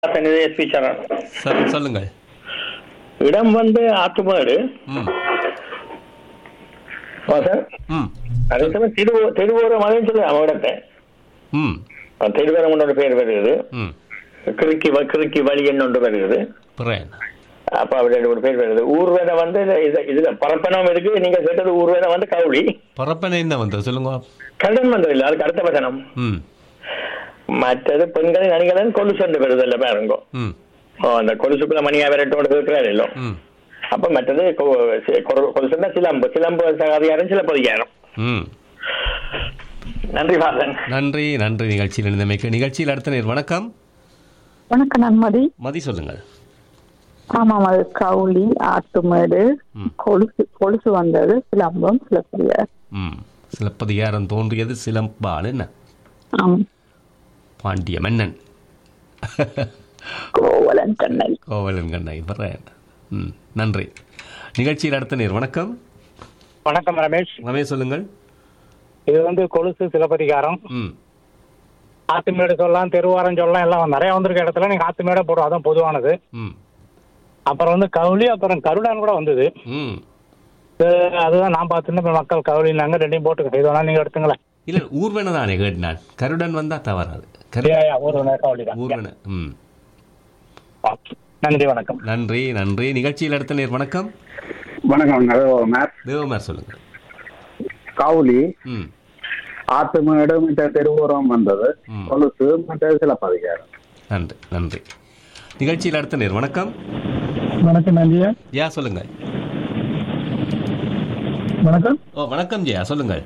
SP சரண் சரி சொல்லுங்கள் இடம் வந்து ஆத்துமாடு ம் சார் ம் அதே சமயம் திரு திருவோரம் அதையும் சொல்லு அவன் இடத்தை ம் திருவோரம் ஒன்று பேர் வருகிறது ம் கிறுக்கி வ- கிறுக்கி வழி என்ன ஒன்று வருகிறது பிறேன் அப்ப அவருடைய ஒரு பேர் வருது ஊர்வேதை வந்து இது- இதுல பரப்பனம் இருக்கு நீங்க கேட்டது ஊர்வேதை வந்து கவுளி பரப்பனை என்ன வந்தது சொல்லுங்க கடன் வந்தது இல்லை அதுக்கு அடுத்த வசனம் ம் மற்றது பெண்களின் அணிகலன் கொலுசு என்று வருது இல்லை பாருங்க ம் ஓ, அந்த கொலுசுக்குள்ள மணியா விரட்டோடு இருக்கிறார் இல்லை ம் அப்ப மற்றது கொ- சி- கொ- கொலுசுன்னா சிலம்பு சிலம்பு சகாதிகாரம் சிலப்பதிகாரம் ம் நன்றி பாதன் நன்றி நன்றி நிகழ்ச்சியில் இருந்தமைக்கு நிகழ்ச்சியில் அடுத்த நேர் வணக்கம் வணக்கம் நன்மதி மதி சொல்லுங்கள் ஆமாம் அது கவுளி ஆட்டுமேடு ம். கொலுசு கொலுசு வந்தது சிலம்பம் சிலப்பதியார் ம் சிலப்பதிகாரம் தோன்றியது சிலம்பால் என்ன ஆமாம் பாண்டிய மன்னன் கோவலன் கண்ணல் கோவலன் கண்ணை பிறேன் ம் நன்றி நிகழ்ச்சியில் அடுத்த நேர் வணக்கம் வணக்கம் ரமேஷ் ரமேஷ் சொல்லுங்கள் இது வந்து கொலுசு சிலப்பதிகாரம் ம் ஆத்துமேடு சொல்லலாம் தெருவாரம் சொல்லலாம் எல்லாம் நிறைய வந்திருக்க இடத்துல நீங்க ஆத்துமேடை போடும் அதான் பொதுவானது ம் அப்புறம் வந்து கவுளி அப்புறம் கருடான் கூட வந்தது ம் இது அதுதான் நான் பார்த்துன்னு இப்ப மக்கள் கவுளினாங்க ரெண்டையும் போட்டுக்க இது வேணா நீங்க எடுத்துங்களேன் இல்லை ஊர்வன தானே கேட்டினான் கருடன் வந்தா தவறாது கரு யா, யா, ஒரு கவுளி தான் ஊர்வன ம் நன்றி வணக்கம் நன்றி நன்றி நிகழ்ச்சியில் அடுத்த நேர் வணக்கம் வணக்கம் மேத் தேவமார் சொல்லுங்கள் காவுலி ம் ஆத்துமேடு மற்ற தெருவோரம் வந்தது ம். கொலுசு மற்ற சிலப்பதிகாரம் நன்றி நன்றி நிகழ்ச்சியில் அடுத்த நேர் வணக்கம் வணக்கம் நன்றியா யா சொல்லுங்கள் வணக்கம் ஓ வணக்கம் ஜெயா சொல்லுங்கள்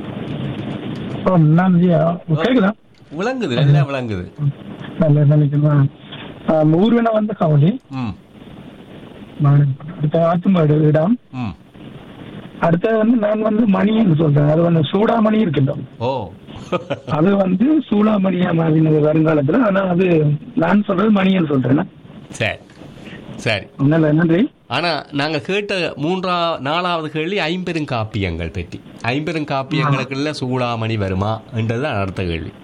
நன்றியா கேக்குதா? விளங்குது நல்லா விளங்குது நல்ல நினைக்கிறேன் ஊர்வன வந்து கவுளி ம் அடுத்த ஆத்துமேடு இடம் ம் அடுத்தது வந்து நான் வந்து மணின்னு சொல்றேன் அது வந்து சூடாமணி இருக்குல்ல ஓ அது வந்து சூடாமணியா மாறினது வருங்காலத்துல ஆனா அது நான் சொல்றது மணின்னு சொல்றேன் சரி சரி நல்ல நன்றி ஆனா நாங்க கேட்ட மூன்றா நாலாவது கேள்வி ஐம்பெருங்காப்பியங்கள் பற்றி ஐம்பெருங்காப்பியங்களுக்குள்ள சூடாமணி வருமா என்றதுதான் அடுத்த கேள்வி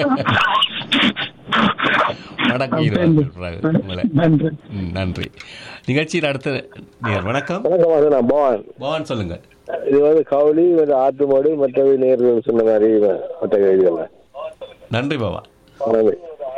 வடக்கு உங்களை நன்றி ம், நன்றி நிகழ்ச்சியில் அடுத்த நேர் வணக்கம் வணக்கம் அது நான் பவான் பவான் சொல்லுங்க இது வந்து கவுளி மற்ற ஆட்டு மாடு மற்றவை நேர்கள் சொன்ன மாதிரி மற்ற கேள்விகள் நன்றி பவான் நன்றி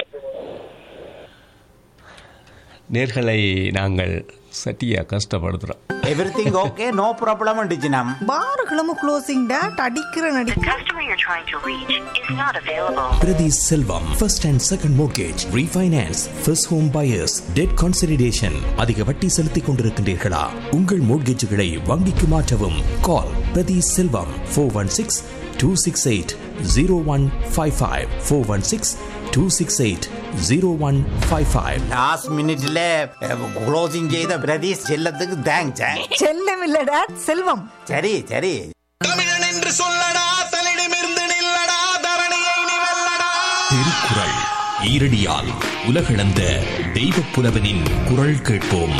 நேர்களை நாங்கள் சட்டியா கஷ்டப்படுத்துறோம் எவ்ரிதிங் ஓகே நோ ப்ராப்ளம் டிஜினம் பாருகளும் க்ளோசிங் டேட் அடிக்கிற நடி customer you're trying to reach is not available. Priti Selvam, first and second mortgage, refinance, first home buyers, debt consolidation. அதிக வட்டி செலுத்திக் கொண்டிருக்கின்றீர்களா உங்கள் மோட்கேஜுகளை வங்கிக்கு மாற்றவும் call Prathi Selvam four one six two six eight zero one five five four one six two six eight zero one five five last மினிட்ல closing செய்த பிரதீஷ் செல்லத்துக்கு thanks செல்லம் இல்ல டேட் செல்வம் சரி சரி தமிழன் என்று சொல்லடா தன்னிடமிருந்து நில்லடா தரணியை நீ வெல்லடா திருக்குறள் ஈரடியால் உலகளந்த தெய்வப் புலவனின் குரல் கேட்போம்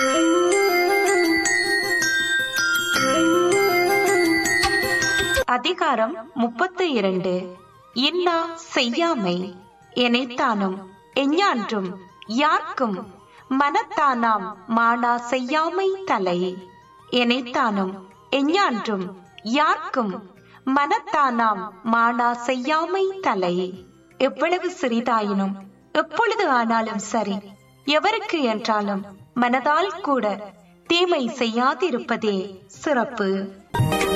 அதிகாரம் முப்பத்து இரண்டு இன்னா செய்யாமை எனைத்தானும் எஞ்ஞான்றும் யார்க்கும் மனத்தானாம் மானா செய்யாமை தலை எனைத்தானும் எஞ்ஞான்றும் யார்க்கும் மனத்தானாம் மானா செய்யாமை தலை எவ்வளவு சிறிதாயினும் எப்பொழுது ஆனாலும் சரி எவருக்கு என்றாலும் மனதால் கூட தீமை செய்யாதிருப்பதே சிறப்பு